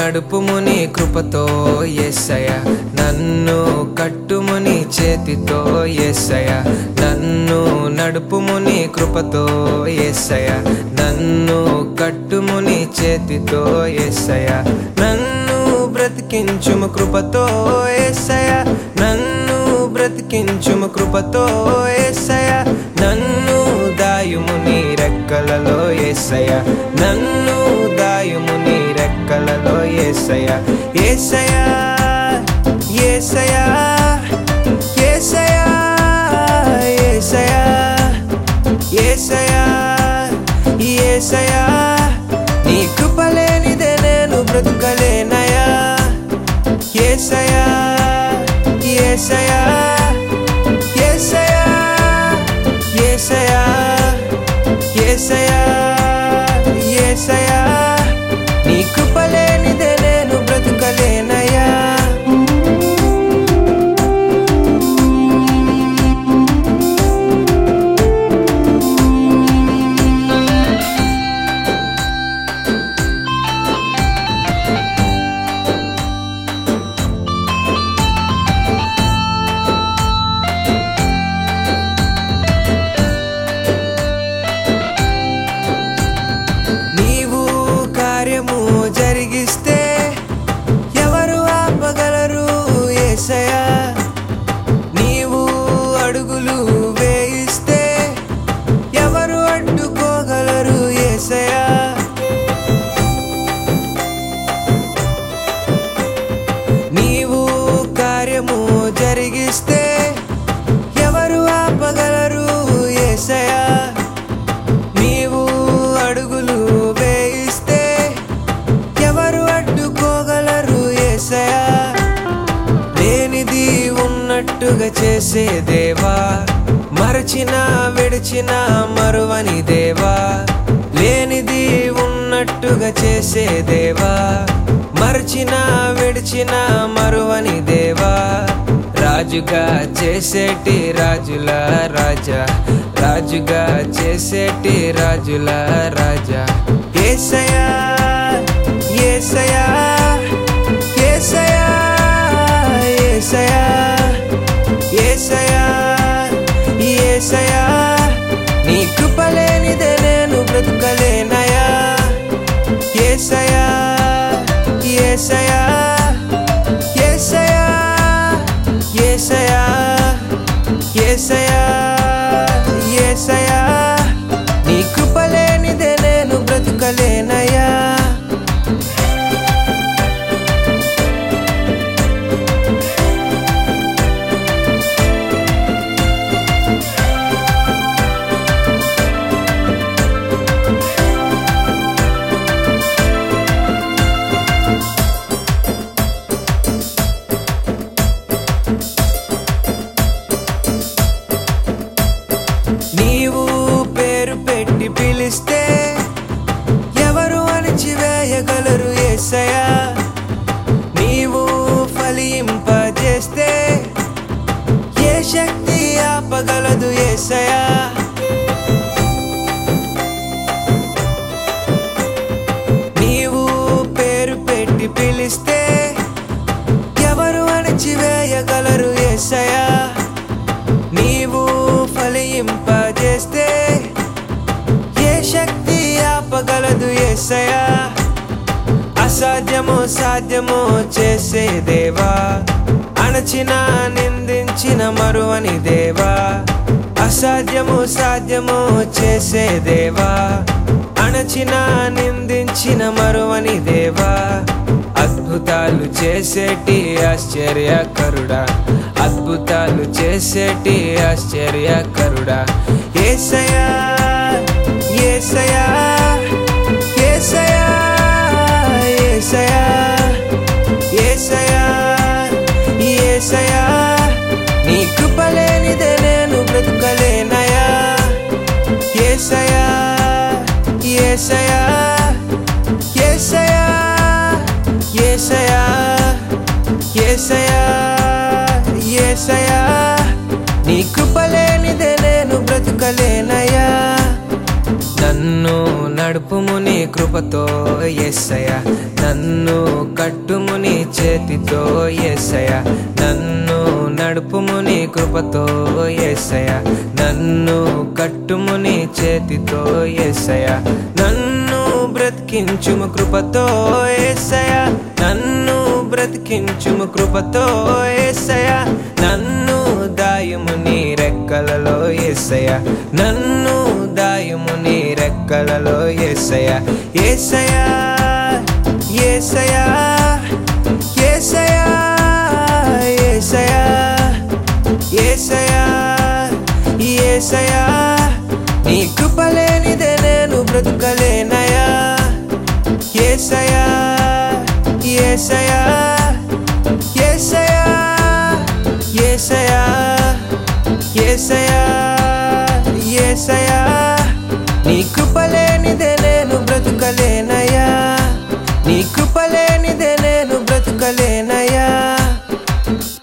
నడుపుము నీ కృపతో ఎస్సయ నన్ను కట్టుము నీ చేతితో ఎస్సయ నన్ను నడుపుము నీ కృపతో ఎస్సయ నన్ను కట్టుము నీ చేతితో ఎస్సయ నన్ను బ్రతికించుము కృపతో ఎస్సయ నన్ను బ్రతికించుము కృపతో ఎస్సయ నన్ను దాయుము నీ రెక్కలలో ఎస్సయ నన్ను దాయుము నీ రెక్కలలో ఏసయ ఏసయ ఏసయ ఏసయ ఏసయ ఏసయ ఏసయ నీ కృపలేనిదే నేను బ్రతుకలేనయా ఏసయ ఏసయ ఏసయ ఏసయ ఏసయ ఏసయ నీ కృపలేనిదే నేను బ్రతుకలేనయా నీవు కార్యము జరిగిస్తే ఎవరు ఆపగలరు ఏసయా నీవు అడుగులు వేయిస్తే ఎవరు అడ్డుకోగలరు ఏసయా నీవు కార్యము జరిగిస్తే ఎవరు ఆపగలరు ఏసయా నీవు అడుగులు వేయిస్తే ఎవరు అడ్డుకోగలరు ఏసయా లేనిది ఉన్నట్టుగా చేసే దేవా మరచిన విడిచిన మరువని దేవా లేనిది ఉన్నట్టుగా చేసే దేవా మరచిన విడిచిన మరువని దేవా రాజుగా చేసేటి రాజుల రాజా రాజుగా చేసేటి రాజుల రాజా ఏసయా ఏసయా ఏసయా ఏసయా ఏసయా ఏసయా నీ కృపలేనిదే నేను బ్రతుకలేనయా ఏసయా ఏసయా ఏసయా ఏసయా ఏసయా ఏసయా నీ కృపలేనిదే నేను బ్రతుకలేనయా నీవు పేరు పెట్టి పిలిస్తే ఎవరు అణిచివేయగలరు ఏసయా నీవు ఫలింపజేస్తే ఏ శక్తి ఆపగలదు ఏసయా నీవు పేరు పెట్టి పిలిస్తే ఎవరు అణిచివేయగలరు ఏసయా నీవు ఫలింపజేస్తే ఏ శక్తి ఆపగలదు ఏసయా అసాధ్యము సాధ్యము చేసే దేవా అణచిన నిందించిన మరువని దేవా అసాధ్యము సాధ్యము చేసే దేవా అణచిన నిందించిన మరువని దేవా అద్భుతాలు చేసేటి ఆశ్చర్యకరుడా అద్భుతాలు చేసేటి ఆశ్చర్యకరుడా ఏసయా ఏసయా ఏసయా ఏసయా ఏసయా ఏసయా నీ కృపలేనిదే నేను బ్రతుకలేనయా ఏసయా ఏసయా ఏసయా ఏసయా ఏసయా ఏసయా నీ కృపలేనిదే నేను బ్రతుకలేనయా నన్ను నడుపుము నీ కృపతో ఎస్సయ నన్ను కట్టుము నీ చేతితో ఎస్సయ నన్ను నడుపుము నీ కృపతో ఎస్సయ నన్ను కట్టుము నీ చేతితో ఎస్సయ నన్ను బ్రతికించుము కృపతో ఎస్సయ నన్ను బ్రతికించుము కృపతో ఎస్సయ నన్ను దాయుము నీ రెక్కలలో ఎస్సయ నన్ను దాయుము నీ రెక్కలలో ఎస్సయ ఏసయ ఏసయ ఏసయ ఏసయ ఏసయ ఏసయ నీ కృపలేనిదే నేను బ్రతుకలేనయా ఏసయా ఏసయా ఏసయా ఏసయా ఏసయా ఏసయా నీ కృపలేనిదే నేను బ్రతుకలేనయా నీ కృపలే